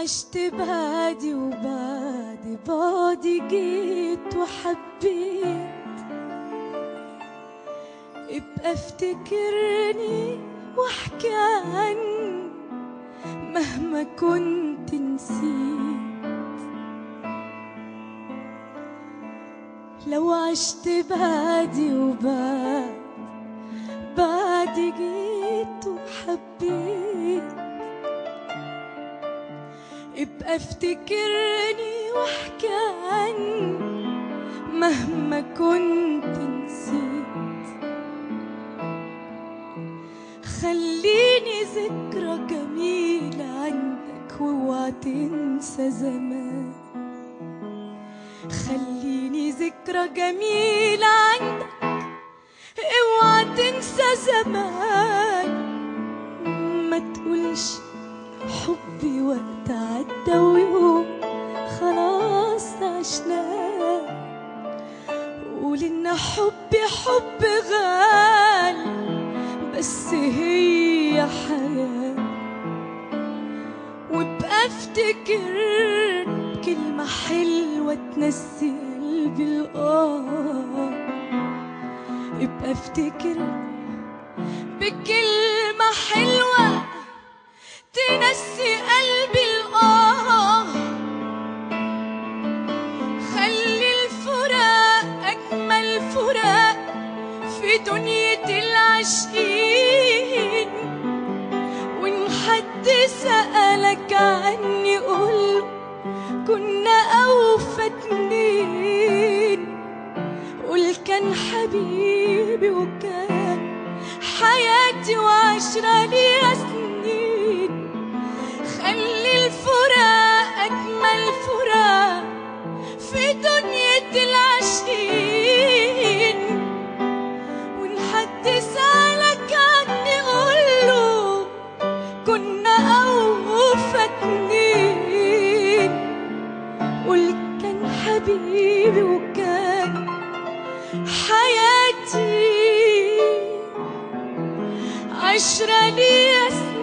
عشت بعدي وبعد بعدي جيت وحبيت ابقى افتكرني واحكي عني مهما كنت نسيت لو عشت بعدي وبعد بعد جيت وحبيت ابقى افتكرني واحكي عني مهما كنت نسيت خليني ذكرى جميلة عندك واوعى تنسى زمان خليني ذكرى جميلة عندك اوعى تنسى زمان ما تقولش حبي وقت عدى ويوم خلاص عشناه قول ان حبي حب غالي بس هي حياة وابقى افتكر كلمة حلوة تنسي قلبي الآه ابقى افتكر بكلمة حلوة تنسي قلبي الآه خلي الفراق أجمل فراق في دنيا العاشقين وإن حد سألك عني قول كنا أوفى اتنين قول كان حبيبي وكان حياتي وعشرة ليا سنين خلي الفراق أجمل فراق في دنيا العاشقين وإن حد سألك عني قوله كنا أوفى اتنين قول كان حبيبي وكان حياتي عشرة ليا سنين